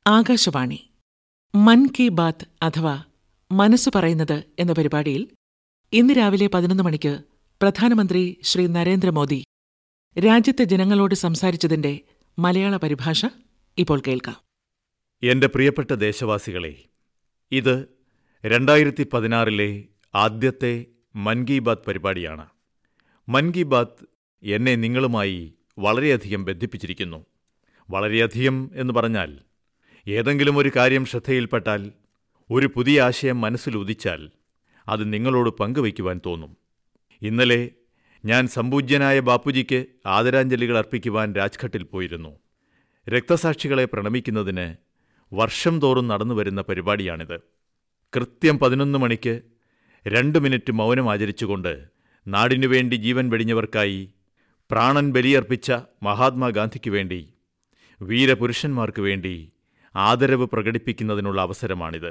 ആകാശവാണി മൻ കി ബാത്ത് അഥവാ മനസ്സ് പറയുന്നത് എന്ന പരിപാടിയിൽ ഇന്ന് രാവിലെ പതിനൊന്ന് മണിക്ക് പ്രധാനമന്ത്രി ശ്രീ നരേന്ദ്രമോദി രാജ്യത്തെ ജനങ്ങളോട് സംസാരിച്ചതിന്റെ മലയാള പരിഭാഷ ഇപ്പോൾ കേൾക്കാം എന്റെ പ്രിയപ്പെട്ട ദേശവാസികളെ ഇത് രണ്ടായിരത്തി പതിനാറിലെ ആദ്യത്തെ മൻ കി ബാത്ത് പരിപാടിയാണ് മൻ കി ബാത്ത് എന്നെ നിങ്ങളുമായി വളരെയധികം ബന്ധിപ്പിച്ചിരിക്കുന്നു വളരെയധികം എന്ന് പറഞ്ഞാൽ ഏതെങ്കിലും ഒരു കാര്യം ശ്രദ്ധയിൽപ്പെട്ടാൽ ഒരു പുതിയ ആശയം മനസ്സിൽ ഉദിച്ചാൽ അത് നിങ്ങളോട് പങ്കുവയ്ക്കുവാൻ തോന്നും ഇന്നലെ ഞാൻ സംപൂജ്യനായ ബാപ്പുജിക്ക് ആദരാഞ്ജലികൾ അർപ്പിക്കുവാൻ രാജ്ഘട്ടിൽ പോയിരുന്നു രക്തസാക്ഷികളെ പ്രണമിക്കുന്നതിന് വർഷം തോറും നടന്നുവരുന്ന പരിപാടിയാണിത് കൃത്യം പതിനൊന്ന് മണിക്ക് രണ്ട് മിനിറ്റ് മൗനം ആചരിച്ചുകൊണ്ട് നാടിനുവേണ്ടി ജീവൻ വെടിഞ്ഞവർക്കായി പ്രാണൻ ബലിയർപ്പിച്ച മഹാത്മാഗാന്ധിക്ക് വേണ്ടി വീരപുരുഷന്മാർക്ക് വേണ്ടി ആദരവ് പ്രകടിപ്പിക്കുന്നതിനുള്ള അവസരമാണിത്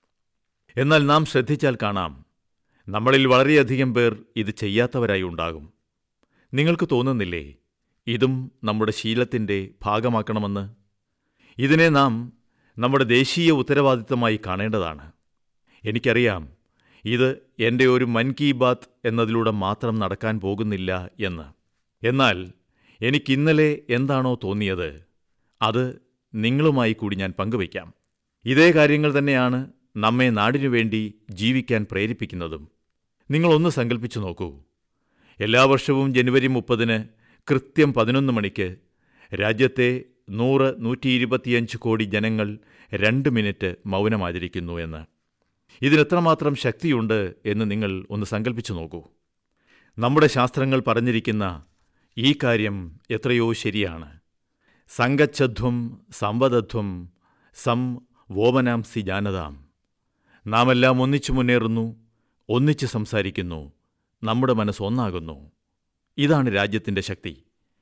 എന്നാൽ നാം ശ്രദ്ധിച്ചാൽ കാണാം നമ്മളിൽ വളരെയധികം പേർ ഇത് ചെയ്യാത്തവരായി ഉണ്ടാകും നിങ്ങൾക്ക് തോന്നുന്നില്ലേ ഇതും നമ്മുടെ ശീലത്തിൻ്റെ ഭാഗമാക്കണമെന്ന് ഇതിനെ നാം നമ്മുടെ ദേശീയ ഉത്തരവാദിത്തമായി കാണേണ്ടതാണ് എനിക്കറിയാം ഇത് എൻ്റെ ഒരു മൻ കി ബാത്ത് എന്നതിലൂടെ മാത്രം നടക്കാൻ പോകുന്നില്ല എന്ന് എന്നാൽ എനിക്കിന്നലെ എന്താണോ തോന്നിയത് അത് നിങ്ങളുമായി കൂടി ഞാൻ പങ്കുവയ്ക്കാം ഇതേ കാര്യങ്ങൾ തന്നെയാണ് നമ്മെ നാടിനു വേണ്ടി ജീവിക്കാൻ പ്രേരിപ്പിക്കുന്നതും നിങ്ങളൊന്ന് സങ്കല്പിച്ചു നോക്കൂ എല്ലാ വർഷവും ജനുവരി മുപ്പതിന് കൃത്യം പതിനൊന്ന് മണിക്ക് രാജ്യത്തെ നൂറ് നൂറ്റി ഇരുപത്തിയഞ്ച് കോടി ജനങ്ങൾ രണ്ട് മിനിറ്റ് മൗനമാചരിക്കുന്നു എന്ന് ഇതിനെത്രമാത്രം ശക്തിയുണ്ട് എന്ന് നിങ്ങൾ ഒന്ന് സങ്കല്പിച്ചു നോക്കൂ നമ്മുടെ ശാസ്ത്രങ്ങൾ പറഞ്ഞിരിക്കുന്ന ഈ കാര്യം എത്രയോ ശരിയാണ് സംഗച്ഛധ്വം സംവദധ്വം സം വോമനാംസി ജാനതാം നാമെല്ലാം ഒന്നിച്ചു മുന്നേറുന്നു ഒന്നിച്ച് സംസാരിക്കുന്നു നമ്മുടെ മനസ്സ് ഒന്നാകുന്നു ഇതാണ് രാജ്യത്തിൻ്റെ ശക്തി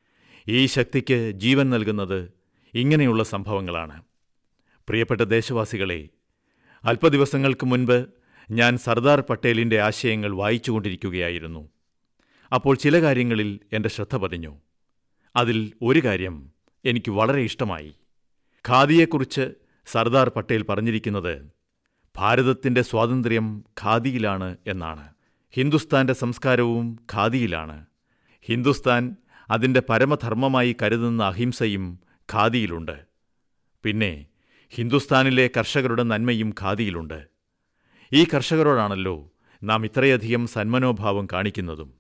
ഈ ശക്തിക്ക് ജീവൻ നൽകുന്നത് ഇങ്ങനെയുള്ള സംഭവങ്ങളാണ് പ്രിയപ്പെട്ട ദേശവാസികളെ അല്പദിവസങ്ങൾക്ക് മുൻപ് ഞാൻ സർദാർ പട്ടേലിൻ്റെ ആശയങ്ങൾ വായിച്ചുകൊണ്ടിരിക്കുകയായിരുന്നു അപ്പോൾ ചില കാര്യങ്ങളിൽ എൻ്റെ ശ്രദ്ധ പതിഞ്ഞു അതിൽ ഒരു കാര്യം എനിക്ക് വളരെ ഇഷ്ടമായി ഖാദിയെക്കുറിച്ച് സർദാർ പട്ടേൽ പറഞ്ഞിരിക്കുന്നത് ഭാരതത്തിൻ്റെ സ്വാതന്ത്ര്യം ഖാദിയിലാണ് എന്നാണ് ഹിന്ദുസ്ഥാന്റെ സംസ്കാരവും ഖാദിയിലാണ് ഹിന്ദുസ്ഥാൻ അതിൻ്റെ പരമധർമ്മമായി കരുതുന്ന അഹിംസയും ഖാദിയിലുണ്ട് പിന്നെ ഹിന്ദുസ്ഥാനിലെ കർഷകരുടെ നന്മയും ഖാദിയിലുണ്ട് ഈ കർഷകരോടാണല്ലോ നാം ഇത്രയധികം സന്മനോഭാവം കാണിക്കുന്നതും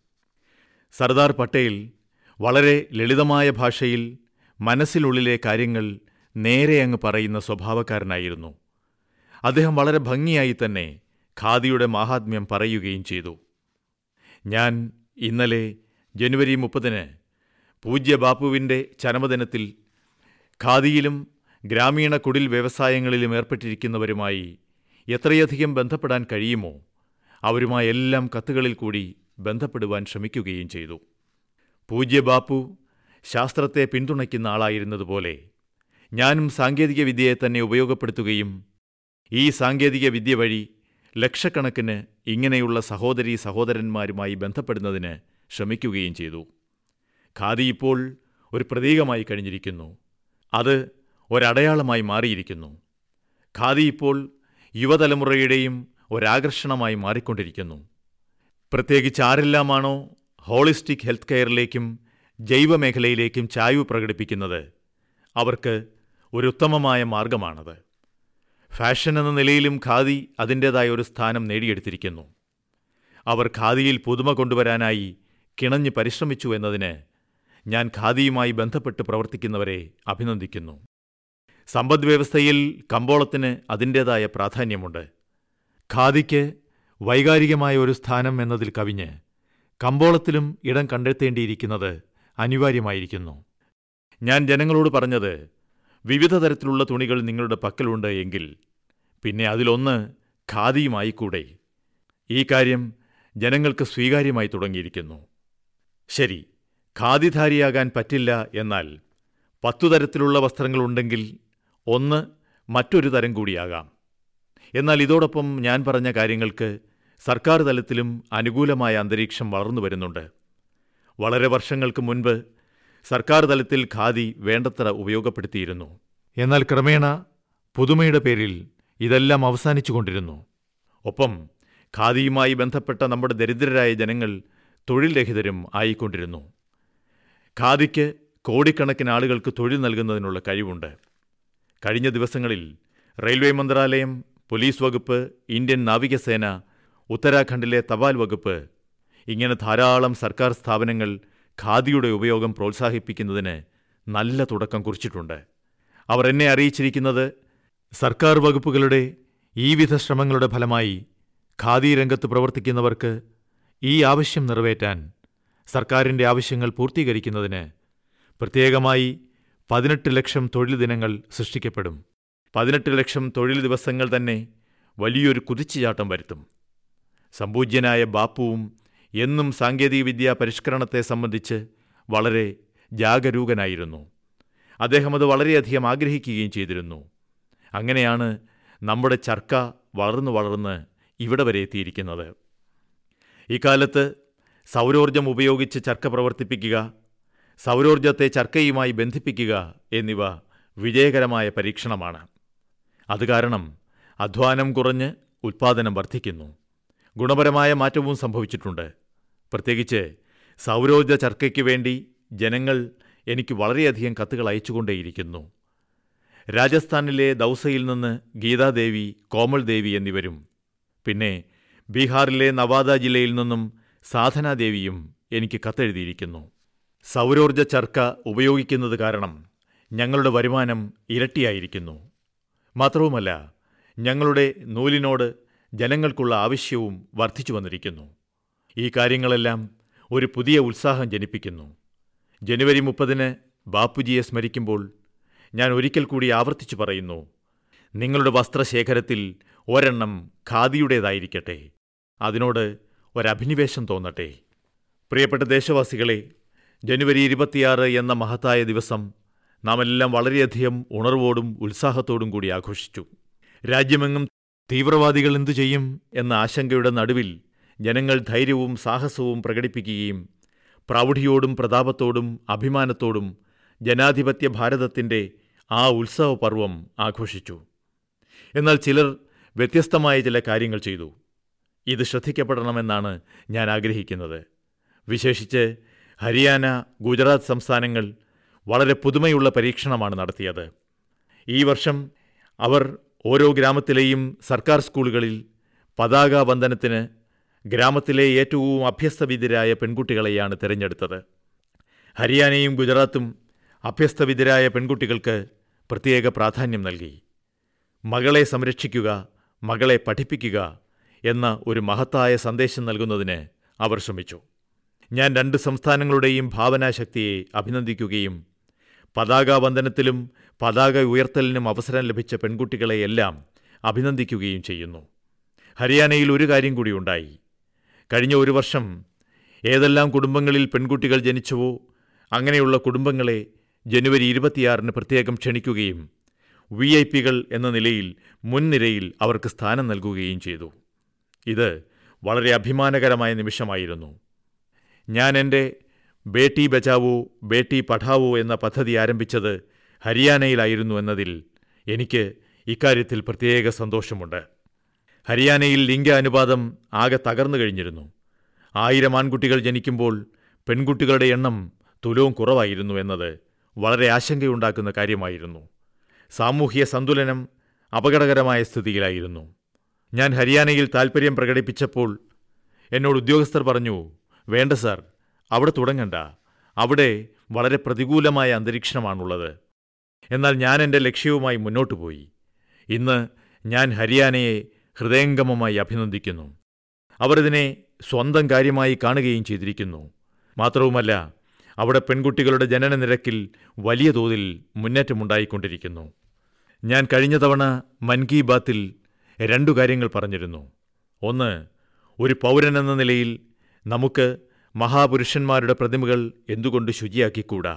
സർദാർ പട്ടേൽ വളരെ ലളിതമായ ഭാഷയിൽ മനസ്സിനുള്ളിലെ കാര്യങ്ങൾ നേരെ അങ്ങ് പറയുന്ന സ്വഭാവക്കാരനായിരുന്നു അദ്ദേഹം വളരെ ഭംഗിയായി തന്നെ ഖാദിയുടെ മാഹാത്മ്യം പറയുകയും ചെയ്തു ഞാൻ ഇന്നലെ ജനുവരി മുപ്പതിന് പൂജ്യ ബാപ്പുവിൻ്റെ ചരമദിനത്തിൽ ഖാദിയിലും ഗ്രാമീണ കുടിൽ വ്യവസായങ്ങളിലും ഏർപ്പെട്ടിരിക്കുന്നവരുമായി എത്രയധികം ബന്ധപ്പെടാൻ കഴിയുമോ അവരുമായെല്ലാം കത്തുകളിൽ കൂടി ബന്ധപ്പെടുവാൻ ശ്രമിക്കുകയും ചെയ്തു പൂജ്യ ബാപ്പു ശാസ്ത്രത്തെ പിന്തുണയ്ക്കുന്ന ആളായിരുന്നതുപോലെ ഞാനും സാങ്കേതിക വിദ്യയെ തന്നെ ഉപയോഗപ്പെടുത്തുകയും ഈ സാങ്കേതിക വിദ്യ വഴി ലക്ഷക്കണക്കിന് ഇങ്ങനെയുള്ള സഹോദരീ സഹോദരന്മാരുമായി ബന്ധപ്പെടുന്നതിന് ശ്രമിക്കുകയും ചെയ്തു ഖാദി ഇപ്പോൾ ഒരു പ്രതീകമായി കഴിഞ്ഞിരിക്കുന്നു അത് ഒരടയാളമായി മാറിയിരിക്കുന്നു ഖാദി ഇപ്പോൾ യുവതലമുറയുടെയും ഒരാകർഷണമായി മാറിക്കൊണ്ടിരിക്കുന്നു പ്രത്യേകിച്ച് ആരെല്ലാമാണോ ഹോളിസ്റ്റിക് ഹെൽത്ത് കെയറിലേക്കും ജൈവമേഖലയിലേക്കും ചായ്വ് പ്രകടിപ്പിക്കുന്നത് അവർക്ക് ഒരു ഉത്തമമായ മാർഗമാണത് ഫാഷൻ എന്ന നിലയിലും ഖാദി അതിൻ്റേതായ ഒരു സ്ഥാനം നേടിയെടുത്തിരിക്കുന്നു അവർ ഖാദിയിൽ പുതുമ കൊണ്ടുവരാനായി കിണഞ്ഞ് പരിശ്രമിച്ചു എന്നതിന് ഞാൻ ഖാദിയുമായി ബന്ധപ്പെട്ട് പ്രവർത്തിക്കുന്നവരെ അഭിനന്ദിക്കുന്നു സമ്പദ്വ്യവസ്ഥയിൽ കമ്പോളത്തിന് അതിൻ്റേതായ പ്രാധാന്യമുണ്ട് ഖാദിക്ക് വൈകാരികമായ ഒരു സ്ഥാനം എന്നതിൽ കവിഞ്ഞ് കമ്പോളത്തിലും ഇടം കണ്ടെത്തേണ്ടിയിരിക്കുന്നത് അനിവാര്യമായിരിക്കുന്നു ഞാൻ ജനങ്ങളോട് പറഞ്ഞത് വിവിധ തരത്തിലുള്ള തുണികൾ നിങ്ങളുടെ പക്കലുണ്ട് എങ്കിൽ പിന്നെ അതിലൊന്ന് ഖാദിയുമായിക്കൂടെ ഈ കാര്യം ജനങ്ങൾക്ക് സ്വീകാര്യമായി തുടങ്ങിയിരിക്കുന്നു ശരി ഖാദിധാരിയാകാൻ പറ്റില്ല എന്നാൽ പത്തു തരത്തിലുള്ള വസ്ത്രങ്ങളുണ്ടെങ്കിൽ ഒന്ന് മറ്റൊരു തരം കൂടിയാകാം എന്നാൽ ഇതോടൊപ്പം ഞാൻ പറഞ്ഞ കാര്യങ്ങൾക്ക് സർക്കാർ തലത്തിലും അനുകൂലമായ അന്തരീക്ഷം വളർന്നു വരുന്നുണ്ട് വളരെ വർഷങ്ങൾക്ക് മുൻപ് സർക്കാർ തലത്തിൽ ഖാദി വേണ്ടത്ര ഉപയോഗപ്പെടുത്തിയിരുന്നു എന്നാൽ ക്രമേണ പുതുമയുടെ പേരിൽ ഇതെല്ലാം അവസാനിച്ചുകൊണ്ടിരുന്നു ഒപ്പം ഖാദിയുമായി ബന്ധപ്പെട്ട നമ്മുടെ ദരിദ്രരായ ജനങ്ങൾ തൊഴിൽ രഹിതരും ആയിക്കൊണ്ടിരുന്നു ഖാദിക്ക് കോടിക്കണക്കിന് ആളുകൾക്ക് തൊഴിൽ നൽകുന്നതിനുള്ള കഴിവുണ്ട് കഴിഞ്ഞ ദിവസങ്ങളിൽ റെയിൽവേ മന്ത്രാലയം പോലീസ് വകുപ്പ് ഇന്ത്യൻ നാവികസേന ഉത്തരാഖണ്ഡിലെ തപാൽ വകുപ്പ് ഇങ്ങനെ ധാരാളം സർക്കാർ സ്ഥാപനങ്ങൾ ഖാദിയുടെ ഉപയോഗം പ്രോത്സാഹിപ്പിക്കുന്നതിന് നല്ല തുടക്കം കുറിച്ചിട്ടുണ്ട് അവർ എന്നെ അറിയിച്ചിരിക്കുന്നത് സർക്കാർ വകുപ്പുകളുടെ ഈ വിധ ശ്രമങ്ങളുടെ ഫലമായി ഖാദി രംഗത്ത് പ്രവർത്തിക്കുന്നവർക്ക് ഈ ആവശ്യം നിറവേറ്റാൻ സർക്കാരിൻ്റെ ആവശ്യങ്ങൾ പൂർത്തീകരിക്കുന്നതിന് പ്രത്യേകമായി പതിനെട്ട് ലക്ഷം തൊഴിൽ ദിനങ്ങൾ സൃഷ്ടിക്കപ്പെടും പതിനെട്ട് ലക്ഷം തൊഴിൽ ദിവസങ്ങൾ തന്നെ വലിയൊരു കുതിച്ചുചാട്ടം വരുത്തും സമ്പൂജ്യനായ ബാപ്പുവും എന്നും സാങ്കേതികവിദ്യാ പരിഷ്കരണത്തെ സംബന്ധിച്ച് വളരെ ജാഗരൂകനായിരുന്നു അദ്ദേഹം അത് വളരെയധികം ആഗ്രഹിക്കുകയും ചെയ്തിരുന്നു അങ്ങനെയാണ് നമ്മുടെ ചർക്ക വളർന്നു വളർന്ന് ഇവിടെ വരെ എത്തിയിരിക്കുന്നത് ഇക്കാലത്ത് സൗരോർജ്ജം ഉപയോഗിച്ച് ചർക്ക പ്രവർത്തിപ്പിക്കുക സൗരോർജ്ജത്തെ ചർക്കയുമായി ബന്ധിപ്പിക്കുക എന്നിവ വിജയകരമായ പരീക്ഷണമാണ് അത് കാരണം അധ്വാനം കുറഞ്ഞ് ഉൽപ്പാദനം വർദ്ധിക്കുന്നു ഗുണപരമായ മാറ്റവും സംഭവിച്ചിട്ടുണ്ട് പ്രത്യേകിച്ച് സൗരോർജ്ജ ചർക്കയ്ക്ക് വേണ്ടി ജനങ്ങൾ എനിക്ക് വളരെയധികം കത്തുകൾ അയച്ചുകൊണ്ടേയിരിക്കുന്നു രാജസ്ഥാനിലെ ദൗസയിൽ നിന്ന് ഗീതാദേവി കോമൾ ദേവി എന്നിവരും പിന്നെ ബീഹാറിലെ നവാദ ജില്ലയിൽ നിന്നും സാധനാദേവിയും എനിക്ക് കത്തെഴുതിയിരിക്കുന്നു സൗരോർജ്ജ ചർക്ക ഉപയോഗിക്കുന്നത് കാരണം ഞങ്ങളുടെ വരുമാനം ഇരട്ടിയായിരിക്കുന്നു മാത്രവുമല്ല ഞങ്ങളുടെ നൂലിനോട് ജനങ്ങൾക്കുള്ള ആവശ്യവും വർദ്ധിച്ചു വന്നിരിക്കുന്നു ഈ കാര്യങ്ങളെല്ലാം ഒരു പുതിയ ഉത്സാഹം ജനിപ്പിക്കുന്നു ജനുവരി മുപ്പതിന് ബാപ്പുജിയെ സ്മരിക്കുമ്പോൾ ഞാൻ ഒരിക്കൽ കൂടി ആവർത്തിച്ചു പറയുന്നു നിങ്ങളുടെ വസ്ത്രശേഖരത്തിൽ ഒരെണ്ണം ഖാദിയുടേതായിരിക്കട്ടെ അതിനോട് ഒരഭിനിവേശം തോന്നട്ടെ പ്രിയപ്പെട്ട ദേശവാസികളെ ജനുവരി ഇരുപത്തിയാറ് എന്ന മഹത്തായ ദിവസം നാം എല്ലാം വളരെയധികം ഉണർവോടും ഉത്സാഹത്തോടും കൂടി ആഘോഷിച്ചു രാജ്യമെങ്ങും തീവ്രവാദികൾ എന്തു ചെയ്യും എന്ന ആശങ്കയുടെ നടുവിൽ ജനങ്ങൾ ധൈര്യവും സാഹസവും പ്രകടിപ്പിക്കുകയും പ്രൗഢിയോടും പ്രതാപത്തോടും അഭിമാനത്തോടും ജനാധിപത്യ ഭാരതത്തിൻ്റെ ആ ഉത്സവപർവം ആഘോഷിച്ചു എന്നാൽ ചിലർ വ്യത്യസ്തമായ ചില കാര്യങ്ങൾ ചെയ്തു ഇത് ശ്രദ്ധിക്കപ്പെടണമെന്നാണ് ഞാൻ ആഗ്രഹിക്കുന്നത് വിശേഷിച്ച് ഹരിയാന ഗുജറാത്ത് സംസ്ഥാനങ്ങൾ വളരെ പുതുമയുള്ള പരീക്ഷണമാണ് നടത്തിയത് ഈ വർഷം അവർ ഓരോ ഗ്രാമത്തിലെയും സർക്കാർ സ്കൂളുകളിൽ പതാക വന്ദനത്തിന് ഗ്രാമത്തിലെ ഏറ്റവും അഭ്യസ്തവിദ്യരായ പെൺകുട്ടികളെയാണ് തിരഞ്ഞെടുത്തത് ഹരിയാനയും ഗുജറാത്തും അഭ്യസ്തവിദ്യരായ പെൺകുട്ടികൾക്ക് പ്രത്യേക പ്രാധാന്യം നൽകി മകളെ സംരക്ഷിക്കുക മകളെ പഠിപ്പിക്കുക എന്ന ഒരു മഹത്തായ സന്ദേശം നൽകുന്നതിന് അവർ ശ്രമിച്ചു ഞാൻ രണ്ട് സംസ്ഥാനങ്ങളുടെയും ഭാവനാശക്തിയെ അഭിനന്ദിക്കുകയും പതാക വന്ദനത്തിലും പതാക ഉയർത്തലിനും അവസരം ലഭിച്ച പെൺകുട്ടികളെയെല്ലാം അഭിനന്ദിക്കുകയും ചെയ്യുന്നു ഹരിയാനയിൽ ഒരു കാര്യം കൂടി ഉണ്ടായി കഴിഞ്ഞ ഒരു വർഷം ഏതെല്ലാം കുടുംബങ്ങളിൽ പെൺകുട്ടികൾ ജനിച്ചുവോ അങ്ങനെയുള്ള കുടുംബങ്ങളെ ജനുവരി ഇരുപത്തിയാറിന് പ്രത്യേകം ക്ഷണിക്കുകയും വി ഐ പികൾ എന്ന നിലയിൽ മുൻനിരയിൽ അവർക്ക് സ്ഥാനം നൽകുകയും ചെയ്തു ഇത് വളരെ അഭിമാനകരമായ നിമിഷമായിരുന്നു ഞാൻ എൻ്റെ ബേട്ടി ബച്ചാവോ ബേട്ടി പഠാവോ എന്ന പദ്ധതി ആരംഭിച്ചത് ഹരിയാനയിലായിരുന്നു എന്നതിൽ എനിക്ക് ഇക്കാര്യത്തിൽ പ്രത്യേക സന്തോഷമുണ്ട് ഹരിയാനയിൽ ലിംഗ അനുപാതം ആകെ തകർന്നു കഴിഞ്ഞിരുന്നു ആയിരം ആൺകുട്ടികൾ ജനിക്കുമ്പോൾ പെൺകുട്ടികളുടെ എണ്ണം തുലവും കുറവായിരുന്നു എന്നത് വളരെ ആശങ്കയുണ്ടാക്കുന്ന കാര്യമായിരുന്നു സാമൂഹ്യ സന്തുലനം അപകടകരമായ സ്ഥിതിയിലായിരുന്നു ഞാൻ ഹരിയാനയിൽ താൽപ്പര്യം പ്രകടിപ്പിച്ചപ്പോൾ എന്നോട് ഉദ്യോഗസ്ഥർ പറഞ്ഞു വേണ്ട സാർ അവിടെ തുടങ്ങണ്ട അവിടെ വളരെ പ്രതികൂലമായ അന്തരീക്ഷമാണുള്ളത് എന്നാൽ ഞാൻ എൻ്റെ ലക്ഷ്യവുമായി മുന്നോട്ടു പോയി ഇന്ന് ഞാൻ ഹരിയാനയെ ഹൃദയംഗമമായി അഭിനന്ദിക്കുന്നു അവർ ഇതിനെ സ്വന്തം കാര്യമായി കാണുകയും ചെയ്തിരിക്കുന്നു മാത്രവുമല്ല അവിടെ പെൺകുട്ടികളുടെ ജനന നിരക്കിൽ വലിയ തോതിൽ മുന്നേറ്റമുണ്ടായിക്കൊണ്ടിരിക്കുന്നു ഞാൻ കഴിഞ്ഞ തവണ മൻ കി ബാത്തിൽ രണ്ടു കാര്യങ്ങൾ പറഞ്ഞിരുന്നു ഒന്ന് ഒരു പൗരനെന്ന നിലയിൽ നമുക്ക് മഹാപുരുഷന്മാരുടെ പ്രതിമകൾ എന്തുകൊണ്ട് ശുചിയാക്കിക്കൂടാ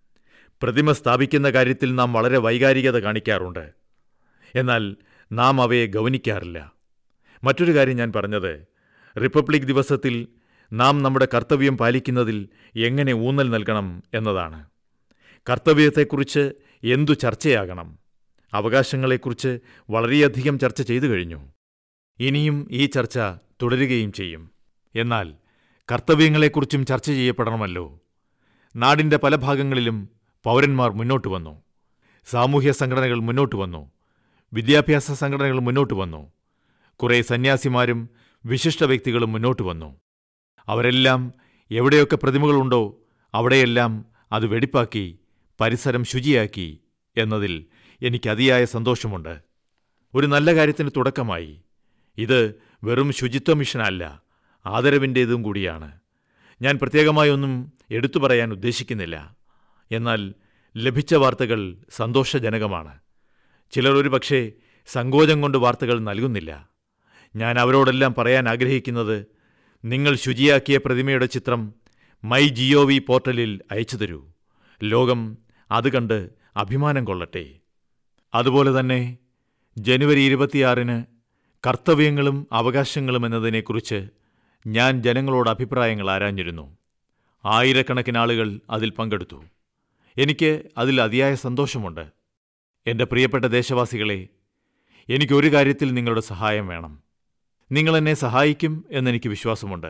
പ്രതിമ സ്ഥാപിക്കുന്ന കാര്യത്തിൽ നാം വളരെ വൈകാരികത കാണിക്കാറുണ്ട് എന്നാൽ നാം അവയെ ഗൗനിക്കാറില്ല മറ്റൊരു കാര്യം ഞാൻ പറഞ്ഞത് റിപ്പബ്ലിക് ദിവസത്തിൽ നാം നമ്മുടെ കർത്തവ്യം പാലിക്കുന്നതിൽ എങ്ങനെ ഊന്നൽ നൽകണം എന്നതാണ് കർത്തവ്യത്തെക്കുറിച്ച് എന്തു ചർച്ചയാകണം അവകാശങ്ങളെക്കുറിച്ച് വളരെയധികം ചർച്ച ചെയ്തു കഴിഞ്ഞു ഇനിയും ഈ ചർച്ച തുടരുകയും ചെയ്യും എന്നാൽ കർത്തവ്യങ്ങളെക്കുറിച്ചും ചർച്ച ചെയ്യപ്പെടണമല്ലോ നാടിന്റെ പല ഭാഗങ്ങളിലും പൗരന്മാർ മുന്നോട്ട് വന്നു സാമൂഹ്യ സംഘടനകൾ മുന്നോട്ട് വന്നു വിദ്യാഭ്യാസ സംഘടനകൾ മുന്നോട്ട് വന്നു കുറേ സന്യാസിമാരും വിശിഷ്ട വ്യക്തികളും മുന്നോട്ട് വന്നു അവരെല്ലാം എവിടെയൊക്കെ പ്രതിമകളുണ്ടോ അവിടെയെല്ലാം അത് വെടിപ്പാക്കി പരിസരം ശുചിയാക്കി എന്നതിൽ എനിക്ക് അതിയായ സന്തോഷമുണ്ട് ഒരു നല്ല കാര്യത്തിന് തുടക്കമായി ഇത് വെറും ശുചിത്വ മിഷനല്ല ആദരവിൻ്റേതും കൂടിയാണ് ഞാൻ പ്രത്യേകമായൊന്നും എടുത്തു പറയാൻ ഉദ്ദേശിക്കുന്നില്ല എന്നാൽ ലഭിച്ച വാർത്തകൾ സന്തോഷജനകമാണ് ചിലർ ഒരു പക്ഷേ സങ്കോചം കൊണ്ട് വാർത്തകൾ നൽകുന്നില്ല ഞാൻ അവരോടെല്ലാം പറയാൻ ആഗ്രഹിക്കുന്നത് നിങ്ങൾ ശുചിയാക്കിയ പ്രതിമയുടെ ചിത്രം മൈ ജിഒ വി പോർട്ടലിൽ അയച്ചു തരൂ ലോകം അത് കണ്ട് അഭിമാനം കൊള്ളട്ടെ അതുപോലെ തന്നെ ജനുവരി ഇരുപത്തിയാറിന് കർത്തവ്യങ്ങളും അവകാശങ്ങളും എന്നതിനെക്കുറിച്ച് ഞാൻ ജനങ്ങളോട് അഭിപ്രായങ്ങൾ ആരാഞ്ഞിരുന്നു ആയിരക്കണക്കിന് ആളുകൾ അതിൽ പങ്കെടുത്തു എനിക്ക് അതിൽ അതിയായ സന്തോഷമുണ്ട് എൻ്റെ പ്രിയപ്പെട്ട ദേശവാസികളെ എനിക്കൊരു കാര്യത്തിൽ നിങ്ങളുടെ സഹായം വേണം നിങ്ങൾ എന്നെ സഹായിക്കും എന്നെനിക്ക് വിശ്വാസമുണ്ട്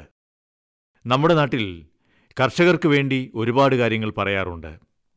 നമ്മുടെ നാട്ടിൽ കർഷകർക്ക് വേണ്ടി ഒരുപാട് കാര്യങ്ങൾ പറയാറുണ്ട്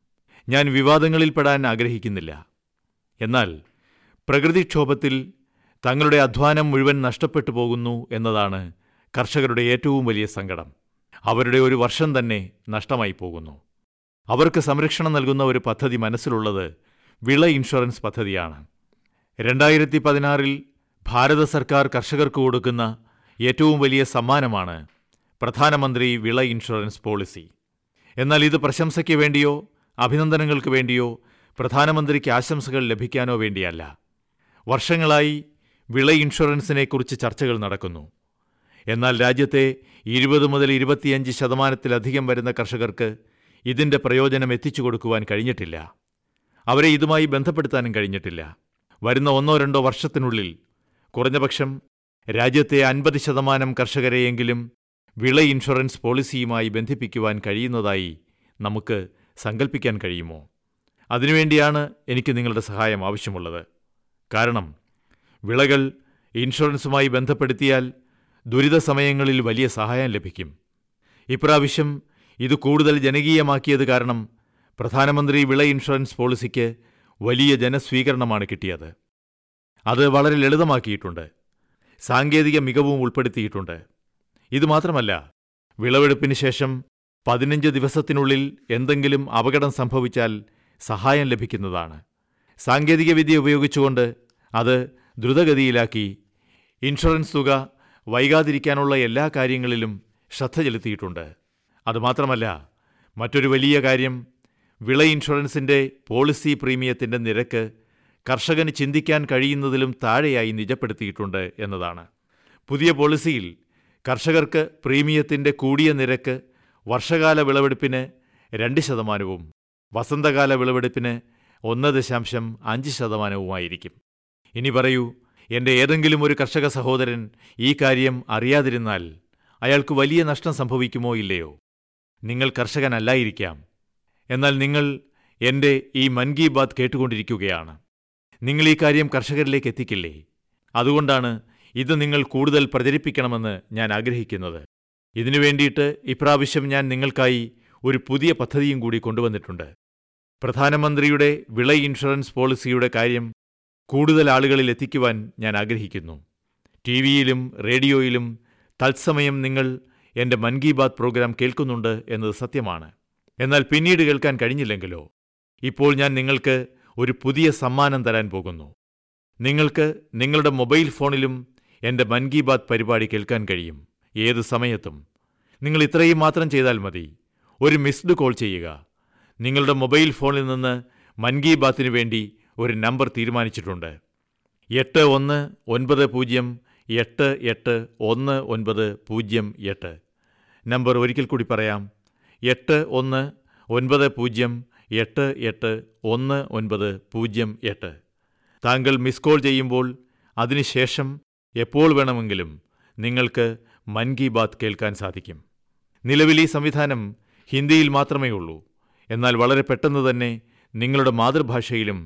ഞാൻ വിവാദങ്ങളിൽപ്പെടാൻ ആഗ്രഹിക്കുന്നില്ല എന്നാൽ പ്രകൃതിക്ഷോഭത്തിൽ തങ്ങളുടെ അധ്വാനം മുഴുവൻ നഷ്ടപ്പെട്ടു പോകുന്നു എന്നതാണ് കർഷകരുടെ ഏറ്റവും വലിയ സങ്കടം അവരുടെ ഒരു വർഷം തന്നെ നഷ്ടമായി പോകുന്നു അവർക്ക് സംരക്ഷണം നൽകുന്ന ഒരു പദ്ധതി മനസ്സിലുള്ളത് വിള ഇൻഷുറൻസ് പദ്ധതിയാണ് രണ്ടായിരത്തി പതിനാറിൽ ഭാരത സർക്കാർ കർഷകർക്ക് കൊടുക്കുന്ന ഏറ്റവും വലിയ സമ്മാനമാണ് പ്രധാനമന്ത്രി വിള ഇൻഷുറൻസ് പോളിസി എന്നാൽ ഇത് പ്രശംസയ്ക്ക് വേണ്ടിയോ അഭിനന്ദനങ്ങൾക്ക് വേണ്ടിയോ പ്രധാനമന്ത്രിക്ക് ആശംസകൾ ലഭിക്കാനോ വേണ്ടിയല്ല വർഷങ്ങളായി വിള ഇൻഷുറൻസിനെക്കുറിച്ച് ചർച്ചകൾ നടക്കുന്നു എന്നാൽ രാജ്യത്തെ ഇരുപത് മുതൽ ഇരുപത്തിയഞ്ച് ശതമാനത്തിലധികം വരുന്ന കർഷകർക്ക് ഇതിന്റെ പ്രയോജനം എത്തിച്ചു കൊടുക്കുവാൻ കഴിഞ്ഞിട്ടില്ല അവരെ ഇതുമായി ബന്ധപ്പെടുത്താനും കഴിഞ്ഞിട്ടില്ല വരുന്ന ഒന്നോ രണ്ടോ വർഷത്തിനുള്ളിൽ കുറഞ്ഞപക്ഷം രാജ്യത്തെ അൻപത് ശതമാനം കർഷകരെയെങ്കിലും വിള ഇൻഷുറൻസ് പോളിസിയുമായി ബന്ധിപ്പിക്കുവാൻ കഴിയുന്നതായി നമുക്ക് സങ്കല്പിക്കാൻ കഴിയുമോ അതിനുവേണ്ടിയാണ് എനിക്ക് നിങ്ങളുടെ സഹായം ആവശ്യമുള്ളത് കാരണം വിളകൾ ഇൻഷുറൻസുമായി ബന്ധപ്പെടുത്തിയാൽ ദുരിത സമയങ്ങളിൽ വലിയ സഹായം ലഭിക്കും ഇപ്രാവശ്യം ഇത് കൂടുതൽ ജനകീയമാക്കിയത് കാരണം പ്രധാനമന്ത്രി വിള ഇൻഷുറൻസ് പോളിസിക്ക് വലിയ ജനസ്വീകരണമാണ് കിട്ടിയത് അത് വളരെ ലളിതമാക്കിയിട്ടുണ്ട് സാങ്കേതിക മികവും ഉൾപ്പെടുത്തിയിട്ടുണ്ട് ഇതുമാത്രമല്ല വിളവെടുപ്പിന് ശേഷം പതിനഞ്ച് ദിവസത്തിനുള്ളിൽ എന്തെങ്കിലും അപകടം സംഭവിച്ചാൽ സഹായം ലഭിക്കുന്നതാണ് സാങ്കേതികവിദ്യ ഉപയോഗിച്ചുകൊണ്ട് അത് ദ്രുതഗതിയിലാക്കി ഇൻഷുറൻസ് തുക വൈകാതിരിക്കാനുള്ള എല്ലാ കാര്യങ്ങളിലും ശ്രദ്ധ ചെലുത്തിയിട്ടുണ്ട് അതുമാത്രമല്ല മറ്റൊരു വലിയ കാര്യം വിള ഇൻഷുറൻസിന്റെ പോളിസി പ്രീമിയത്തിന്റെ നിരക്ക് കർഷകന് ചിന്തിക്കാൻ കഴിയുന്നതിലും താഴെയായി നിജപ്പെടുത്തിയിട്ടുണ്ട് എന്നതാണ് പുതിയ പോളിസിയിൽ കർഷകർക്ക് പ്രീമിയത്തിന്റെ കൂടിയ നിരക്ക് വർഷകാല വിളവെടുപ്പിന് രണ്ട് ശതമാനവും വസന്തകാല വിളവെടുപ്പിന് ഒന്ന് ദശാംശം അഞ്ച് ശതമാനവുമായിരിക്കും ഇനി പറയൂ എൻ്റെ ഏതെങ്കിലും ഒരു കർഷക സഹോദരൻ ഈ കാര്യം അറിയാതിരുന്നാൽ അയാൾക്ക് വലിയ നഷ്ടം സംഭവിക്കുമോ ഇല്ലയോ നിങ്ങൾ കർഷകനല്ലായിരിക്കാം എന്നാൽ നിങ്ങൾ എൻ്റെ ഈ മൻ കി ബാത് കേട്ടുകൊണ്ടിരിക്കുകയാണ് നിങ്ങൾ ഈ കാര്യം കർഷകരിലേക്ക് എത്തിക്കില്ലേ അതുകൊണ്ടാണ് ഇത് നിങ്ങൾ കൂടുതൽ പ്രചരിപ്പിക്കണമെന്ന് ഞാൻ ആഗ്രഹിക്കുന്നത് ഇതിനു വേണ്ടിയിട്ട് ഇപ്രാവശ്യം ഞാൻ നിങ്ങൾക്കായി ഒരു പുതിയ പദ്ധതിയും കൂടി കൊണ്ടുവന്നിട്ടുണ്ട് പ്രധാനമന്ത്രിയുടെ വിള ഇൻഷുറൻസ് പോളിസിയുടെ കാര്യം കൂടുതൽ ആളുകളിൽ എത്തിക്കുവാൻ ഞാൻ ആഗ്രഹിക്കുന്നു ടി വിയിലും റേഡിയോയിലും തത്സമയം നിങ്ങൾ എൻ്റെ മൻ കി ബാത് പ്രോഗ്രാം കേൾക്കുന്നുണ്ട് എന്നത് സത്യമാണ് എന്നാൽ പിന്നീട് കേൾക്കാൻ കഴിഞ്ഞില്ലെങ്കിലോ ഇപ്പോൾ ഞാൻ നിങ്ങൾക്ക് ഒരു പുതിയ സമ്മാനം തരാൻ പോകുന്നു നിങ്ങൾക്ക് നിങ്ങളുടെ മൊബൈൽ ഫോണിലും എൻ്റെ മൻ കി ബാത് പരിപാടി കേൾക്കാൻ കഴിയും ഏത് സമയത്തും നിങ്ങൾ ഇത്രയും മാത്രം ചെയ്താൽ മതി ഒരു മിസ്ഡ് കോൾ ചെയ്യുക നിങ്ങളുടെ മൊബൈൽ ഫോണിൽ നിന്ന് മൻ കി ബാത്തിനു വേണ്ടി ഒരു നമ്പർ തീരുമാനിച്ചിട്ടുണ്ട് എട്ട് ഒന്ന് ഒൻപത് പൂജ്യം എട്ട് എട്ട് ഒന്ന് ഒൻപത് പൂജ്യം എട്ട് നമ്പർ ഒരിക്കൽ കൂടി പറയാം എട്ട് ഒന്ന് ഒൻപത് പൂജ്യം എട്ട് എട്ട് ഒന്ന് ഒൻപത് പൂജ്യം എട്ട് താങ്കൾ മിസ് കോൾ ചെയ്യുമ്പോൾ അതിനുശേഷം എപ്പോൾ വേണമെങ്കിലും നിങ്ങൾക്ക് മൻ കി ബാത് കേൾക്കാൻ സാധിക്കും നിലവിൽ ഈ സംവിധാനം ഹിന്ദിയിൽ മാത്രമേ ഉള്ളൂ എന്നാൽ വളരെ പെട്ടെന്ന് തന്നെ നിങ്ങളുടെ മാതൃഭാഷയിലും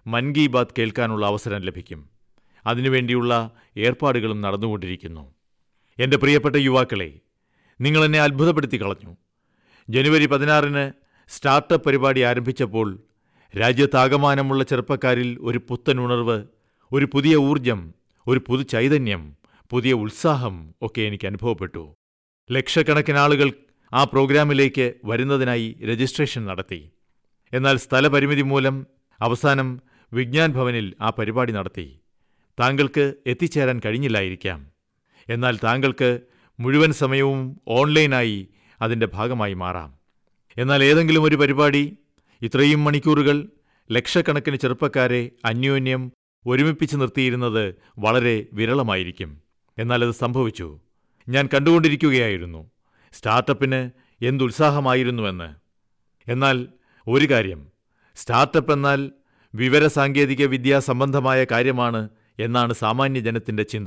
മൻ കി ബാത് കേൾക്കാനുള്ള അവസരം ലഭിക്കും അതിനുവേണ്ടിയുള്ള ഏർപ്പാടുകളും നടന്നുകൊണ്ടിരിക്കുന്നു എൻ്റെ പ്രിയപ്പെട്ട യുവാക്കളെ നിങ്ങൾ എന്നെ അത്ഭുതപ്പെടുത്തി കളഞ്ഞു ജനുവരി പതിനാറിന് സ്റ്റാർട്ടപ്പ് പരിപാടി ആരംഭിച്ചപ്പോൾ രാജ്യത്താകമാനമുള്ള ചെറുപ്പക്കാരിൽ ഒരു പുത്തൻ ഉണർവ് ഒരു പുതിയ ഊർജം ഒരു പുതു ചൈതന്യം പുതിയ ഉത്സാഹം ഒക്കെ എനിക്ക് അനുഭവപ്പെട്ടു ലക്ഷക്കണക്കിന് ആളുകൾ ആ പ്രോഗ്രാമിലേക്ക് വരുന്നതിനായി രജിസ്ട്രേഷൻ നടത്തി എന്നാൽ സ്ഥലപരിമിതി മൂലം അവസാനം വിജ്ഞാൻ ഭവനിൽ ആ പരിപാടി നടത്തി താങ്കൾക്ക് എത്തിച്ചേരാൻ കഴിഞ്ഞില്ലായിരിക്കാം എന്നാൽ താങ്കൾക്ക് മുഴുവൻ സമയവും ഓൺലൈനായി അതിൻ്റെ ഭാഗമായി മാറാം എന്നാൽ ഏതെങ്കിലും ഒരു പരിപാടി ഇത്രയും മണിക്കൂറുകൾ ലക്ഷക്കണക്കിന് ചെറുപ്പക്കാരെ അന്യോന്യം ഒരുമിപ്പിച്ച് നിർത്തിയിരുന്നത് വളരെ വിരളമായിരിക്കും എന്നാൽ അത് സംഭവിച്ചു ഞാൻ കണ്ടുകൊണ്ടിരിക്കുകയായിരുന്നു സ്റ്റാർട്ടപ്പിന് എന്തുത്സാഹമായിരുന്നുവെന്ന് എന്നാൽ ഒരു കാര്യം സ്റ്റാർട്ടപ്പ് എന്നാൽ വിവരസാങ്കേതിക വിദ്യാ സംബന്ധമായ കാര്യമാണ് എന്നാണ് സാമാന്യ ജനത്തിൻ്റെ ചിന്ത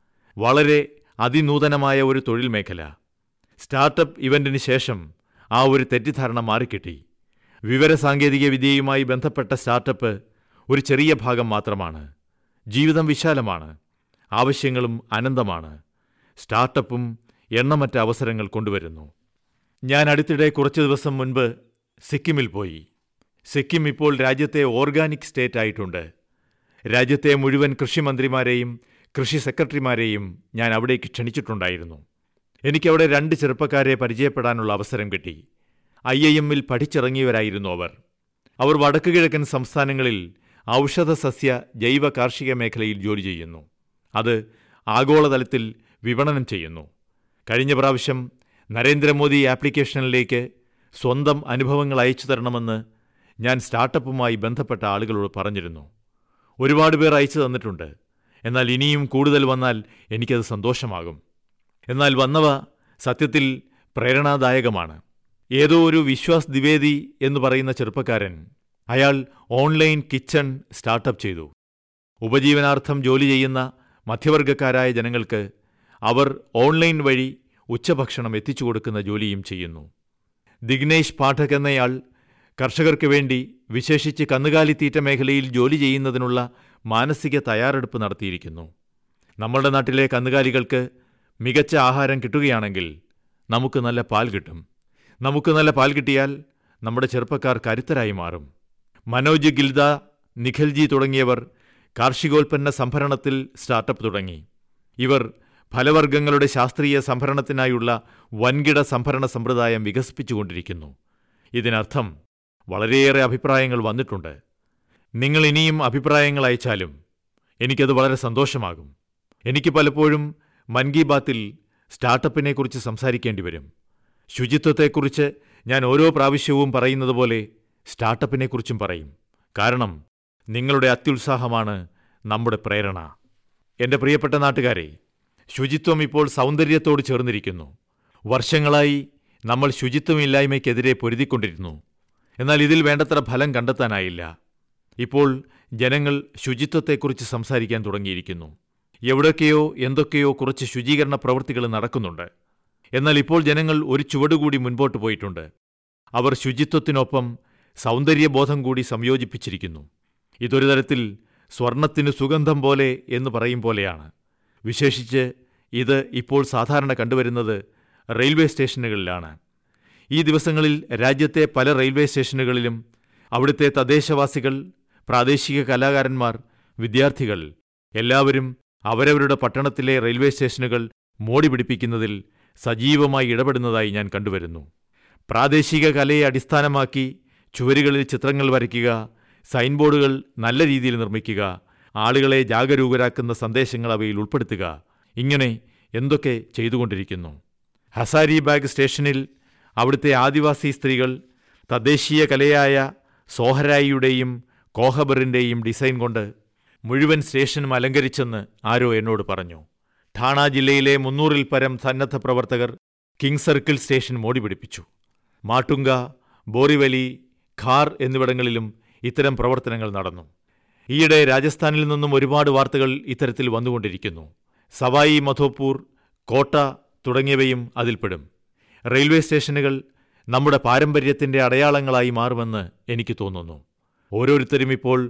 വളരെ അതിനൂതനമായ ഒരു തൊഴിൽ മേഖല സ്റ്റാർട്ടപ്പ് ഇവന്റിന് ശേഷം ആ ഒരു തെറ്റിദ്ധാരണ മാറിക്കിട്ടി വിവരസാങ്കേതിക വിദ്യയുമായി ബന്ധപ്പെട്ട സ്റ്റാർട്ടപ്പ് ഒരു ചെറിയ ഭാഗം മാത്രമാണ് ജീവിതം വിശാലമാണ് ആവശ്യങ്ങളും അനന്തമാണ് സ്റ്റാർട്ടപ്പും എണ്ണമറ്റ അവസരങ്ങൾ കൊണ്ടുവരുന്നു ഞാൻ അടുത്തിടെ കുറച്ച് ദിവസം മുൻപ് സിക്കിമിൽ പോയി സിക്കിം ഇപ്പോൾ രാജ്യത്തെ ഓർഗാനിക് സ്റ്റേറ്റ് ആയിട്ടുണ്ട് രാജ്യത്തെ മുഴുവൻ കൃഷിമന്ത്രിമാരെയും കൃഷി സെക്രട്ടറിമാരെയും ഞാൻ അവിടേക്ക് ക്ഷണിച്ചിട്ടുണ്ടായിരുന്നു എനിക്കവിടെ രണ്ട് ചെറുപ്പക്കാരെ പരിചയപ്പെടാനുള്ള അവസരം കിട്ടി ഐ ഐ എമ്മിൽ പഠിച്ചിറങ്ങിയവരായിരുന്നു അവർ അവർ വടക്കു കിഴക്കൻ സംസ്ഥാനങ്ങളിൽ ഔഷധ സസ്യ ജൈവ കാർഷിക മേഖലയിൽ ജോലി ചെയ്യുന്നു അത് ആഗോളതലത്തിൽ വിപണനം ചെയ്യുന്നു കഴിഞ്ഞ പ്രാവശ്യം നരേന്ദ്രമോദി ആപ്ലിക്കേഷനിലേക്ക് സ്വന്തം അനുഭവങ്ങൾ അയച്ചു തരണമെന്ന് ഞാൻ സ്റ്റാർട്ടപ്പുമായി ബന്ധപ്പെട്ട ആളുകളോട് പറഞ്ഞിരുന്നു ഒരുപാട് പേർ അയച്ചു തന്നിട്ടുണ്ട് എന്നാൽ ഇനിയും കൂടുതൽ വന്നാൽ എനിക്കത് സന്തോഷമാകും എന്നാൽ വന്നവ സത്യത്തിൽ പ്രേരണാദായകമാണ് ഏതോ ഒരു വിശ്വാസ് ദ്വിവേദി എന്ന് പറയുന്ന ചെറുപ്പക്കാരൻ അയാൾ ഓൺലൈൻ കിച്ചൺ സ്റ്റാർട്ടപ്പ് ചെയ്തു ഉപജീവനാർത്ഥം ജോലി ചെയ്യുന്ന മധ്യവർഗക്കാരായ ജനങ്ങൾക്ക് അവർ ഓൺലൈൻ വഴി ഉച്ചഭക്ഷണം എത്തിച്ചു കൊടുക്കുന്ന ജോലിയും ചെയ്യുന്നു ദിഗ്നേഷ് പാഠക് എന്നയാൾ കർഷകർക്ക് വേണ്ടി വിശേഷിച്ച് കന്നുകാലിത്തീറ്റ മേഖലയിൽ ജോലി ചെയ്യുന്നതിനുള്ള മാനസിക തയ്യാറെടുപ്പ് നടത്തിയിരിക്കുന്നു നമ്മുടെ നാട്ടിലെ കന്നുകാലികൾക്ക് മികച്ച ആഹാരം കിട്ടുകയാണെങ്കിൽ നമുക്ക് നല്ല പാൽ കിട്ടും നമുക്ക് നല്ല പാൽ കിട്ടിയാൽ നമ്മുടെ ചെറുപ്പക്കാർ കരുത്തരായി മാറും മനോജ് ഗിൽദ നിഖൽജി തുടങ്ങിയവർ കാർഷികോൽപ്പന്ന സംഭരണത്തിൽ സ്റ്റാർട്ടപ്പ് തുടങ്ങി ഇവർ ഫലവർഗ്ഗങ്ങളുടെ ശാസ്ത്രീയ സംഭരണത്തിനായുള്ള വൻകിട സംഭരണ സമ്പ്രദായം വികസിപ്പിച്ചുകൊണ്ടിരിക്കുന്നു ഇതിനർത്ഥം വളരെയേറെ അഭിപ്രായങ്ങൾ വന്നിട്ടുണ്ട് നിങ്ങൾ ഇനിയും അഭിപ്രായങ്ങൾ അയച്ചാലും എനിക്കത് വളരെ സന്തോഷമാകും എനിക്ക് പലപ്പോഴും മൻ കി ബാത്തിൽ സ്റ്റാർട്ടപ്പിനെക്കുറിച്ച് സംസാരിക്കേണ്ടി വരും ശുചിത്വത്തെക്കുറിച്ച് ഞാൻ ഓരോ പ്രാവശ്യവും പറയുന്നത് പോലെ സ്റ്റാർട്ടപ്പിനെക്കുറിച്ചും പറയും കാരണം നിങ്ങളുടെ അത്യുത്സാഹമാണ് നമ്മുടെ പ്രേരണ എൻ്റെ പ്രിയപ്പെട്ട നാട്ടുകാരെ ശുചിത്വം ഇപ്പോൾ സൗന്ദര്യത്തോട് ചേർന്നിരിക്കുന്നു വർഷങ്ങളായി നമ്മൾ ശുചിത്വമില്ലായ്മയ്ക്കെതിരെ പൊരുതിക്കൊണ്ടിരുന്നു എന്നാൽ ഇതിൽ വേണ്ടത്ര ഫലം കണ്ടെത്താനായില്ല ഇപ്പോൾ ജനങ്ങൾ ശുചിത്വത്തെക്കുറിച്ച് സംസാരിക്കാൻ തുടങ്ങിയിരിക്കുന്നു എവിടൊക്കെയോ എന്തൊക്കെയോ കുറച്ച് ശുചീകരണ പ്രവൃത്തികൾ നടക്കുന്നുണ്ട് എന്നാൽ ഇപ്പോൾ ജനങ്ങൾ ഒരു ചുവടുകൂടി മുൻപോട്ട് പോയിട്ടുണ്ട് അവർ ശുചിത്വത്തിനൊപ്പം സൗന്ദര്യബോധം കൂടി സംയോജിപ്പിച്ചിരിക്കുന്നു ഇതൊരു തരത്തിൽ സ്വർണത്തിന് സുഗന്ധം പോലെ എന്ന് പറയും പോലെയാണ് വിശേഷിച്ച് ഇത് ഇപ്പോൾ സാധാരണ കണ്ടുവരുന്നത് റെയിൽവേ സ്റ്റേഷനുകളിലാണ് ഈ ദിവസങ്ങളിൽ രാജ്യത്തെ പല റെയിൽവേ സ്റ്റേഷനുകളിലും അവിടുത്തെ തദ്ദേശവാസികൾ പ്രാദേശിക കലാകാരന്മാർ വിദ്യാർത്ഥികൾ എല്ലാവരും അവരവരുടെ പട്ടണത്തിലെ റെയിൽവേ സ്റ്റേഷനുകൾ മോടി പിടിപ്പിക്കുന്നതിൽ സജീവമായി ഇടപെടുന്നതായി ഞാൻ കണ്ടുവരുന്നു പ്രാദേശിക കലയെ അടിസ്ഥാനമാക്കി ചുവരുകളിൽ ചിത്രങ്ങൾ വരയ്ക്കുക സൈൻ ബോർഡുകൾ നല്ല രീതിയിൽ നിർമ്മിക്കുക ആളുകളെ ജാഗരൂകരാക്കുന്ന സന്ദേശങ്ങൾ അവയിൽ ഉൾപ്പെടുത്തുക ഇങ്ങനെ എന്തൊക്കെ ചെയ്തുകൊണ്ടിരിക്കുന്നു ഹസാരിബാഗ് സ്റ്റേഷനിൽ അവിടുത്തെ ആദിവാസി സ്ത്രീകൾ തദ്ദേശീയ കലയായ സോഹരായിയുടെയും കോഹബറിൻ്റെയും ഡിസൈൻ കൊണ്ട് മുഴുവൻ സ്റ്റേഷനും അലങ്കരിച്ചെന്ന് ആരോ എന്നോട് പറഞ്ഞു ഠാണ ജില്ലയിലെ മുന്നൂറിൽ പരം സന്നദ്ധ പ്രവർത്തകർ കിങ് സർക്കിൾ സ്റ്റേഷൻ മോടി പിടിപ്പിച്ചു മാട്ടുങ്ക ബോറിവലി ഖാർ എന്നിവിടങ്ങളിലും ഇത്തരം പ്രവർത്തനങ്ങൾ നടന്നു ഈയിടെ രാജസ്ഥാനിൽ നിന്നും ഒരുപാട് വാർത്തകൾ ഇത്തരത്തിൽ വന്നുകൊണ്ടിരിക്കുന്നു സവായി മധോപൂർ കോട്ട തുടങ്ങിയവയും അതിൽപ്പെടും റെയിൽവേ സ്റ്റേഷനുകൾ നമ്മുടെ പാരമ്പര്യത്തിന്റെ അടയാളങ്ങളായി മാറുമെന്ന് എനിക്ക് തോന്നുന്നു ഓരോരുത്തരും ഇപ്പോൾ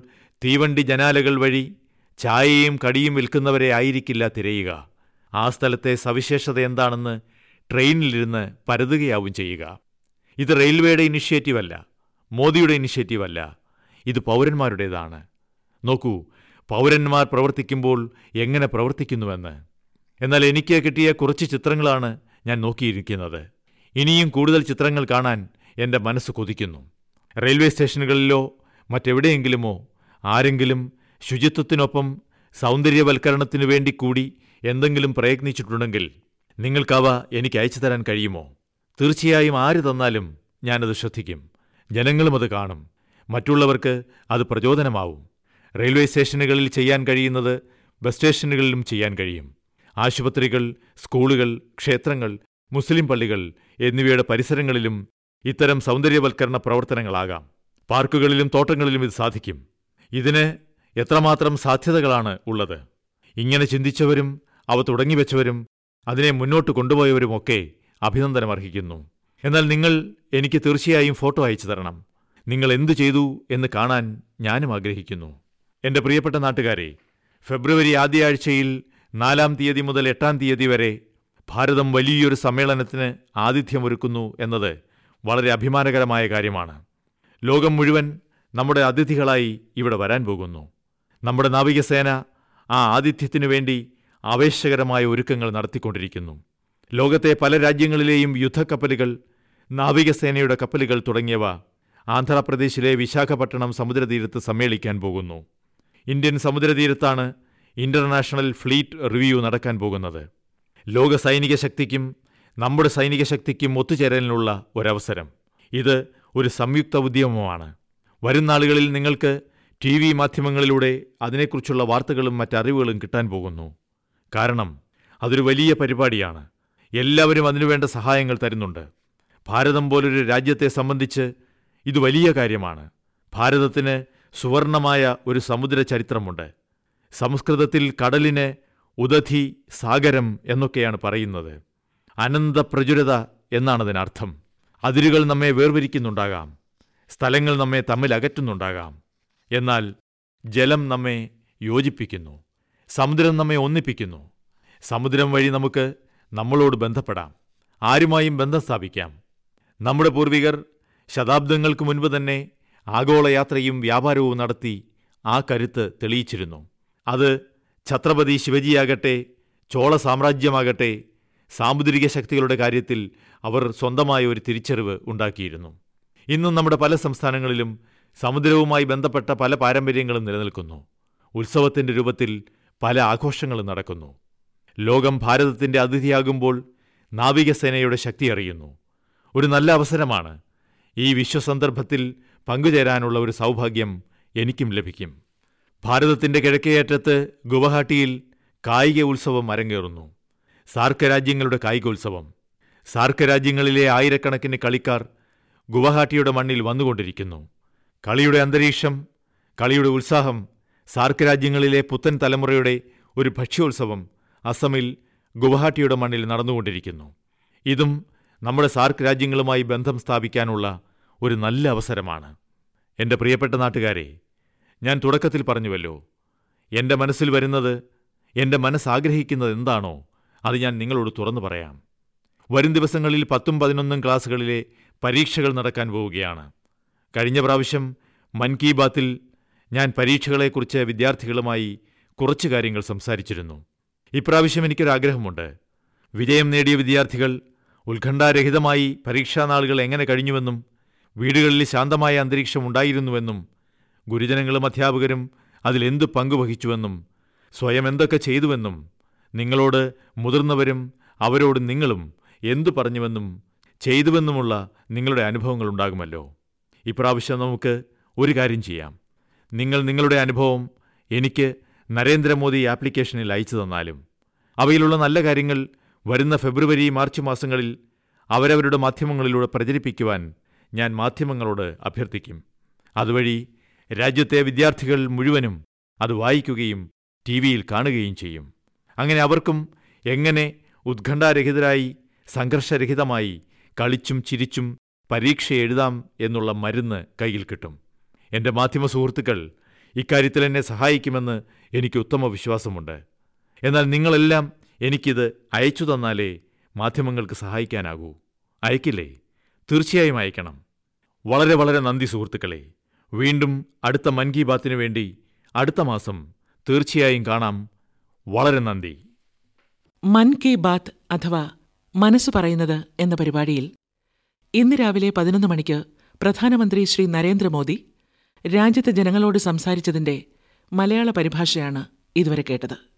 തീവണ്ടി ജനാലകൾ വഴി ചായയും കടിയും വിൽക്കുന്നവരെ ആയിരിക്കില്ല തിരയുക ആ സ്ഥലത്തെ സവിശേഷത എന്താണെന്ന് ട്രെയിനിലിരുന്ന് പരതുകയാവും ചെയ്യുക ഇത് റെയിൽവേയുടെ ഇനിഷ്യേറ്റീവ് അല്ല മോദിയുടെ ഇനിഷ്യേറ്റീവ് അല്ല ഇത് പൗരന്മാരുടേതാണ് നോക്കൂ പൗരന്മാർ പ്രവർത്തിക്കുമ്പോൾ എങ്ങനെ പ്രവർത്തിക്കുന്നുവെന്ന് എന്നാൽ എനിക്ക് കിട്ടിയ കുറച്ച് ചിത്രങ്ങളാണ് ഞാൻ നോക്കിയിരിക്കുന്നത് ഇനിയും കൂടുതൽ ചിത്രങ്ങൾ കാണാൻ എൻ്റെ മനസ്സ് കൊതിക്കുന്നു റെയിൽവേ സ്റ്റേഷനുകളിലോ മറ്റെവിടെയെങ്കിലുമോ ആരെങ്കിലും ശുചിത്വത്തിനൊപ്പം സൗന്ദര്യവൽക്കരണത്തിനു വേണ്ടി കൂടി എന്തെങ്കിലും പ്രയത്നിച്ചിട്ടുണ്ടെങ്കിൽ നിങ്ങൾക്കവ എനിക്ക് അയച്ചു തരാൻ കഴിയുമോ തീർച്ചയായും ആര് തന്നാലും ഞാനത് ശ്രദ്ധിക്കും ജനങ്ങളും അത് കാണും മറ്റുള്ളവർക്ക് അത് പ്രചോദനമാവും റെയിൽവേ സ്റ്റേഷനുകളിൽ ചെയ്യാൻ കഴിയുന്നത് ബസ് സ്റ്റേഷനുകളിലും ചെയ്യാൻ കഴിയും ആശുപത്രികൾ സ്കൂളുകൾ ക്ഷേത്രങ്ങൾ മുസ്ലിം പള്ളികൾ എന്നിവയുടെ പരിസരങ്ങളിലും ഇത്തരം സൗന്ദര്യവൽക്കരണ പ്രവർത്തനങ്ങളാകാം പാർക്കുകളിലും തോട്ടങ്ങളിലും ഇത് സാധിക്കും ഇതിന് എത്രമാത്രം സാധ്യതകളാണ് ഉള്ളത് ഇങ്ങനെ ചിന്തിച്ചവരും അവ തുടങ്ങിവെച്ചവരും അതിനെ മുന്നോട്ട് കൊണ്ടുപോയവരുമൊക്കെ അഭിനന്ദനം അർഹിക്കുന്നു എന്നാൽ നിങ്ങൾ എനിക്ക് തീർച്ചയായും ഫോട്ടോ അയച്ചു തരണം നിങ്ങൾ എന്തു ചെയ്തു എന്ന് കാണാൻ ഞാനും ആഗ്രഹിക്കുന്നു എന്റെ പ്രിയപ്പെട്ട നാട്ടുകാരെ ഫെബ്രുവരി ആദ്യ ആഴ്ചയിൽ നാലാം തീയതി മുതൽ എട്ടാം തീയതി വരെ ഭാരതം വലിയൊരു സമ്മേളനത്തിന് ആതിഥ്യമൊരുക്കുന്നു എന്നത് വളരെ അഭിമാനകരമായ കാര്യമാണ് ലോകം മുഴുവൻ നമ്മുടെ അതിഥികളായി ഇവിടെ വരാൻ പോകുന്നു നമ്മുടെ നാവികസേന ആ ആതിഥ്യത്തിനു വേണ്ടി ആവേശകരമായ ഒരുക്കങ്ങൾ നടത്തിക്കൊണ്ടിരിക്കുന്നു ലോകത്തെ പല രാജ്യങ്ങളിലെയും യുദ്ധക്കപ്പലുകൾ നാവികസേനയുടെ കപ്പലുകൾ തുടങ്ങിയവ ആന്ധ്രാപ്രദേശിലെ വിശാഖപട്ടണം സമുദ്രതീരത്ത് സമ്മേളിക്കാൻ പോകുന്നു ഇന്ത്യൻ സമുദ്രതീരത്താണ് ഇന്റർനാഷണൽ ഫ്ലീറ്റ് റിവ്യൂ നടക്കാൻ പോകുന്നത് ലോക സൈനിക ശക്തിക്കും നമ്മുടെ സൈനിക ശക്തിക്കും ഒത്തുചേരലിനുള്ള ഒരവസരം ഇത് ഒരു സംയുക്ത ഉദ്യമമാണ് വരും നാളുകളിൽ നിങ്ങൾക്ക് ടി വി മാധ്യമങ്ങളിലൂടെ അതിനെക്കുറിച്ചുള്ള വാർത്തകളും മറ്ററിവുകളും കിട്ടാൻ പോകുന്നു കാരണം അതൊരു വലിയ പരിപാടിയാണ് എല്ലാവരും അതിനുവേണ്ട സഹായങ്ങൾ തരുന്നുണ്ട് ഭാരതം പോലൊരു രാജ്യത്തെ സംബന്ധിച്ച് ഇത് വലിയ കാര്യമാണ് ഭാരതത്തിന് സുവർണമായ ഒരു സമുദ്ര ചരിത്രമുണ്ട് സംസ്കൃതത്തിൽ കടലിന് ഉദധി സാഗരം എന്നൊക്കെയാണ് പറയുന്നത് അനന്തപ്രചുരത എന്നാണതിനർത്ഥം അതിരുകൾ നമ്മെ വേർതിരിക്കുന്നുണ്ടാകാം സ്ഥലങ്ങൾ നമ്മെ തമ്മിൽ അകറ്റുന്നുണ്ടാകാം എന്നാൽ ജലം നമ്മെ യോജിപ്പിക്കുന്നു സമുദ്രം നമ്മെ ഒന്നിപ്പിക്കുന്നു സമുദ്രം വഴി നമുക്ക് നമ്മളോട് ബന്ധപ്പെടാം ആരുമായും ബന്ധം സ്ഥാപിക്കാം നമ്മുടെ പൂർവികർ ശതാബ്ദങ്ങൾക്ക് മുൻപ് തന്നെ ആഗോളയാത്രയും വ്യാപാരവും നടത്തി ആ കരുത്ത് തെളിയിച്ചിരുന്നു അത് ഛത്രപതി ശിവജിയാകട്ടെ ചോള സാമ്രാജ്യമാകട്ടെ സാമുദ്രിക ശക്തികളുടെ കാര്യത്തിൽ അവർ സ്വന്തമായ ഒരു തിരിച്ചറിവ് ഉണ്ടാക്കിയിരുന്നു ഇന്നും നമ്മുടെ പല സംസ്ഥാനങ്ങളിലും സമുദ്രവുമായി ബന്ധപ്പെട്ട പല പാരമ്പര്യങ്ങളും നിലനിൽക്കുന്നു ഉത്സവത്തിന്റെ രൂപത്തിൽ പല ആഘോഷങ്ങളും നടക്കുന്നു ലോകം ഭാരതത്തിന്റെ അതിഥിയാകുമ്പോൾ നാവികസേനയുടെ ശക്തി അറിയുന്നു ഒരു നല്ല അവസരമാണ് ഈ വിശ്വസന്ദർഭത്തിൽ പങ്കുചേരാനുള്ള ഒരു സൗഭാഗ്യം എനിക്കും ലഭിക്കും ഭാരതത്തിന്റെ കിഴക്കേയറ്റത്ത് ഗുവഹാട്ടിയിൽ കായിക ഉത്സവം അരങ്ങേറുന്നു സാർക്ക് രാജ്യങ്ങളുടെ കായികോത്സവം സാർക്ക് രാജ്യങ്ങളിലെ ആയിരക്കണക്കിന് കളിക്കാർ ഗുവഹാട്ടിയുടെ മണ്ണിൽ വന്നുകൊണ്ടിരിക്കുന്നു കളിയുടെ അന്തരീക്ഷം കളിയുടെ ഉത്സാഹം സാർക്ക് രാജ്യങ്ങളിലെ പുത്തൻ തലമുറയുടെ ഒരു ഭക്ഷ്യോത്സവം അസമിൽ ഗുവഹാട്ടിയുടെ മണ്ണിൽ നടന്നുകൊണ്ടിരിക്കുന്നു ഇതും നമ്മുടെ സാർക്ക് രാജ്യങ്ങളുമായി ബന്ധം സ്ഥാപിക്കാനുള്ള ഒരു നല്ല അവസരമാണ് എൻ്റെ പ്രിയപ്പെട്ട നാട്ടുകാരെ ഞാൻ തുടക്കത്തിൽ പറഞ്ഞുവല്ലോ എൻ്റെ മനസ്സിൽ വരുന്നത് എൻ്റെ മനസ്സാഗ്രഹിക്കുന്നത് എന്താണോ അത് ഞാൻ നിങ്ങളോട് തുറന്നു പറയാം വരും ദിവസങ്ങളിൽ പത്തും പതിനൊന്നും ക്ലാസ്സുകളിലെ പരീക്ഷകൾ നടക്കാൻ പോവുകയാണ് കഴിഞ്ഞ പ്രാവശ്യം മൻ കി ബാത്തിൽ ഞാൻ പരീക്ഷകളെക്കുറിച്ച് വിദ്യാർത്ഥികളുമായി കുറച്ച് കാര്യങ്ങൾ സംസാരിച്ചിരുന്നു ഇപ്രാവശ്യം എനിക്കൊരാഗ്രഹമുണ്ട് വിജയം നേടിയ വിദ്യാർത്ഥികൾ ഉത്കണ്ഠാരഹിതമായി പരീക്ഷാനാളുകൾ എങ്ങനെ കഴിഞ്ഞുവെന്നും വീടുകളിൽ ശാന്തമായ അന്തരീക്ഷം ഉണ്ടായിരുന്നുവെന്നും ഗുരുജനങ്ങളും അധ്യാപകരും അതിലെന്ത് പങ്കുവഹിച്ചുവെന്നും സ്വയം എന്തൊക്കെ ചെയ്തുവെന്നും നിങ്ങളോട് മുതിർന്നവരും അവരോട് നിങ്ങളും എന്തു പറഞ്ഞുവെന്നും ചെയ്തുവെന്നുമുള്ള നിങ്ങളുടെ അനുഭവങ്ങളുണ്ടാകുമല്ലോ ഇപ്രാവശ്യം നമുക്ക് ഒരു കാര്യം ചെയ്യാം നിങ്ങൾ നിങ്ങളുടെ അനുഭവം എനിക്ക് നരേന്ദ്രമോദി ആപ്ലിക്കേഷനിൽ അയച്ചു തന്നാലും അവയിലുള്ള നല്ല കാര്യങ്ങൾ വരുന്ന ഫെബ്രുവരി മാർച്ച് മാസങ്ങളിൽ അവരവരുടെ മാധ്യമങ്ങളിലൂടെ പ്രചരിപ്പിക്കുവാൻ ഞാൻ മാധ്യമങ്ങളോട് അഭ്യർത്ഥിക്കും അതുവഴി രാജ്യത്തെ വിദ്യാർത്ഥികൾ മുഴുവനും അത് വായിക്കുകയും ടി വിയിൽ കാണുകയും ചെയ്യും അങ്ങനെ അവർക്കും എങ്ങനെ ഉത്കണ്ഠാരഹിതരായി സംഘർഷരഹിതമായി കളിച്ചും ചിരിച്ചും പരീക്ഷ എഴുതാം എന്നുള്ള മരുന്ന് കയ്യിൽ കിട്ടും എൻ്റെ മാധ്യമ സുഹൃത്തുക്കൾ ഇക്കാര്യത്തിൽ എന്നെ സഹായിക്കുമെന്ന് എനിക്ക് ഉത്തമ വിശ്വാസമുണ്ട് എന്നാൽ നിങ്ങളെല്ലാം എനിക്കിത് അയച്ചു തന്നാലേ മാധ്യമങ്ങൾക്ക് സഹായിക്കാനാകൂ അയക്കില്ലേ തീർച്ചയായും അയക്കണം വളരെ വളരെ നന്ദി സുഹൃത്തുക്കളെ വീണ്ടും അടുത്ത മൻ കി ബാത്തിനു വേണ്ടി അടുത്ത മാസം തീർച്ചയായും കാണാം വളരെ നന്ദി മൻ കി ബാത്ത് അഥവാ മനസ്സ് പറയുന്നത് എന്ന പരിപാടിയിൽ ഇന്ന് രാവിലെ പതിനൊന്ന് മണിക്ക് പ്രധാനമന്ത്രി ശ്രീ നരേന്ദ്രമോദി രാജ്യത്തെ ജനങ്ങളോട് സംസാരിച്ചതിന്റെ മലയാള പരിഭാഷയാണ് ഇതുവരെ കേട്ടത്